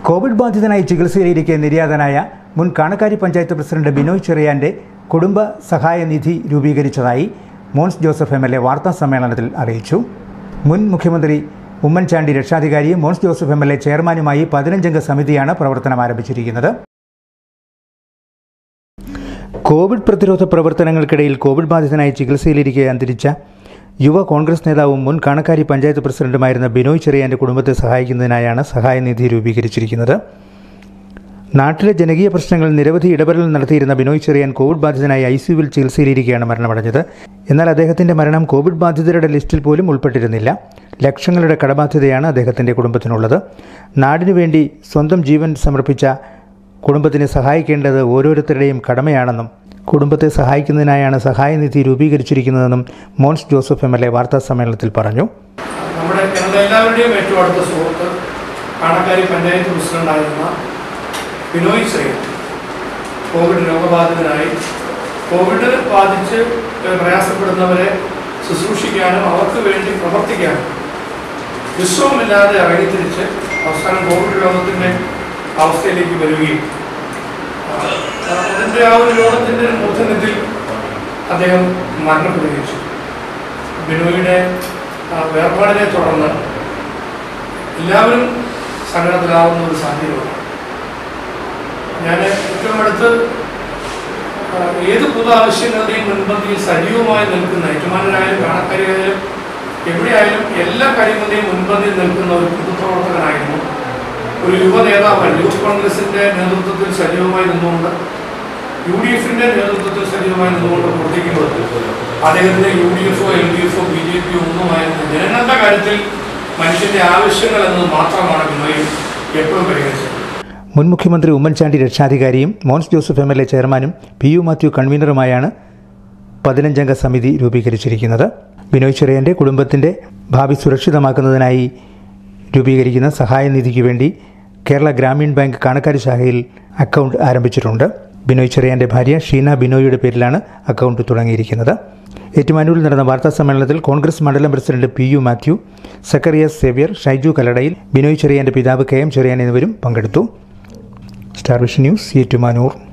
Covid ബാധിതനായി ചികിത്സയിലിരിക്കെ നിര്യാതനായ മുൻ കാണക്കാരി പഞ്ചായത്ത് പ്രസിഡന്റ് ബിനോയ് ചെറിയാന്റെ കുടുംബ സഹായ നിധി രൂപീകരിച്ചതായി Mons Joseph M L A വാർത്താ സമ്മേളനത്തിൽ അറിയിച്ചു മുൻ മുഖ്യമന്ത്രി ഉമ്മൻചാണ്ടി രക്ഷാധികാരിയും Mons Joseph M L A ചെയർമാനുമായി പതിനഞ്ചംഗ സമിതിയാണ് പ്രവർത്തനം ആരംഭിച്ചിരിക്കുന്നത് കോവിഡ് പ്രതിരോധ പ്രവർത്തനങ്ങൾക്കിടയിൽ കോവിഡ് ബാധിതനായി ചികിത്സയിലിരിക്കെ അന്തരിച്ച യുവ കോൺഗ്രസ് നേതാവും മുൻ കാണക്കാരി പഞ്ചായത്ത് പ്രസിഡന്റുമായിരുന്ന ബിനോയ് ചെറിയാന്റെ കുടുംബത്തെ സഹായിക്കുന്നതിനായാണ് സഹായനിധി രൂപീകരിച്ചിരിക്കുന്നത് നാട്ടിലെ ജനകീയ പ്രശ്നങ്ങളിൽ നിരവധി ഇടപെടൽ നടത്തിയിരുന്ന ബിനോയ് ചെറിയാൻ കോവിഡ് ബാധിതനായി ഐ സിയുവിൽ ചികിത്സയിലിരിക്കെയാണ് മരണമടഞ്ഞത് എന്നാൽ അദ്ദേഹത്തിന്റെ മരണം കോവിഡ് ബാധിതരുടെ ലിസ്റ്റിൽ പോലും ഉൾപ്പെട്ടിരുന്നില്ല ലക്ഷങ്ങളുടെ കടബാധ്യതയാണ് അദ്ദേഹത്തിന്റെ കുടുംബത്തിനുള്ളത് നാടിനു വേണ്ടി സ്വന്തം ജീവൻ സമർപ്പിച്ച കുടുംബത്തിനെ സഹായിക്കേണ്ടത് ഓരോരുത്തരുടെയും കടമയാണെന്നും കുടുംബത്തെ സഹായിക്കുന്നതിനായാണ് സഹായനിധി രൂപീകരിച്ചിരിക്കുന്നതെന്നും Mons Joseph M L A വാർത്താ സമ്മേളനത്തിൽ പറഞ്ഞു നമ്മുടെ ഞങ്ങളുടെ എല്ലാവരുടെയും ഏറ്റവും അടുത്ത സുഹൃത്ത് കാണക്കാരി പഞ്ചായത്ത് പ്രസിഡന്റായിരുന്ന ബിനോയ് ശ്രീ കോവിഡ് രോഗബാധിതനായി കോവിഡ് ബാധിച്ച് പ്രയാസപ്പെടുന്നവരെ ശുശ്രൂഷിക്കാനും അവർക്ക് വേണ്ടി പ്രവർത്തിക്കാനും വിശ്രമമില്ലാതെ ഇറങ്ങിത്തിരിച്ച് അവസാനം കോവിഡ് രോഗത്തിൻ്റെ അവസ്ഥയിലേക്ക് വരികയും ആ, അതിൻ്റെ ആ ഒരു രോഗത്തിൻ്റെ മൂർധന്യത്തിൽ അദ്ദേഹം മരണപ്പെടുകയും ചെയ്തു ബിനോയുടെ ആ, വേർപാടിനെ തുടർന്ന് എല്ലാവരും സങ്കടത്തിലാവുന്ന ഒരു സാഹചര്യമാണ് ഞാൻ ഏറ്റവും അടുത്ത് ആ, ഏത് പൊതു ആവശ്യങ്ങളുടെയും മുൻപന്തിയിൽ സജീവമായി നിൽക്കുന്ന യജമാനരായാലും കാണക്കാരിയായാലും എവിടെയായാലും എല്ലാ കാര്യങ്ങളുടെയും മുൻപന്തിയിൽ നിൽക്കുന്ന ഒരു പൊതുപ്രവർത്തകനായിരുന്നു ഒരു യുവ നേതാവാണ് യൂത്ത് കോൺഗ്രസിന്റെ നേതൃത്വത്തിൽ സജീവമായി നിന്നുകൊണ്ട് യു ഡി എഫിന്റെ നേതൃത്വത്തിൽ സജീവമായി നിന്നുകൊണ്ട് പ്രവർത്തിക്കുമ്പോൾ അദ്ദേഹത്തിന് യു ഡി എഫോ എൽ ഡി എഫോ ബി ജെ പിയോ ഒന്നുമായിരുന്നു ജനങ്ങളുടെ കാര്യത്തിൽ മനുഷ്യന്റെ ആവശ്യങ്ങൾ എന്നത് മാത്രമാണ് ബിനോയ് എപ്പോഴും പരിഗണിച്ചത് മുൻ മുഖ്യമന്ത്രി ഉമ്മൻചാണ്ടി രക്ഷാധികാരിയും Mons Joseph M L A ചെയർമാനും പി യു മാത്യു കൺവീനറുമായാണ് പതിനഞ്ചംഗ സമിതി രൂപീകരിച്ചിരിക്കുന്നത് ബിനോയ് ചെറിയൻ്റെ കുടുംബത്തിൻ്റെ ഭാവി സുരക്ഷിതമാക്കുന്നതിനായി രൂപീകരിക്കുന്ന സഹായനിധിക്ക് വേണ്ടി കേരള ഗ്രാമീൺ ബാങ്ക് കാണക്കാരി ശാഖയിൽ അക്കൗണ്ട് ആരംഭിച്ചിട്ടുണ്ട് ബിനോയ് ചെറിയാൻ്റെ ഭാര്യ ഷീന ബിനോയിയുടെ പേരിലാണ് അക്കൗണ്ട് തുടങ്ങിയിരിക്കുന്നത് ഏറ്റുമാനൂരിൽ നടന്ന വാർത്താ സമ്മേളനത്തിൽ കോൺഗ്രസ് മണ്ഡലം president P U Mathew Zacharias Xavier Shaiju കല്ലടയിൽ ബിനോയ് ചെറിയാൻ്റെ പിതാവ് കെ എം ചെറിയാൻ എന്നിവരും പങ്കെടുത്തു സ്റ്റാർ വിഷൻ ന്യൂസ് ഏറ്റുമാനൂർ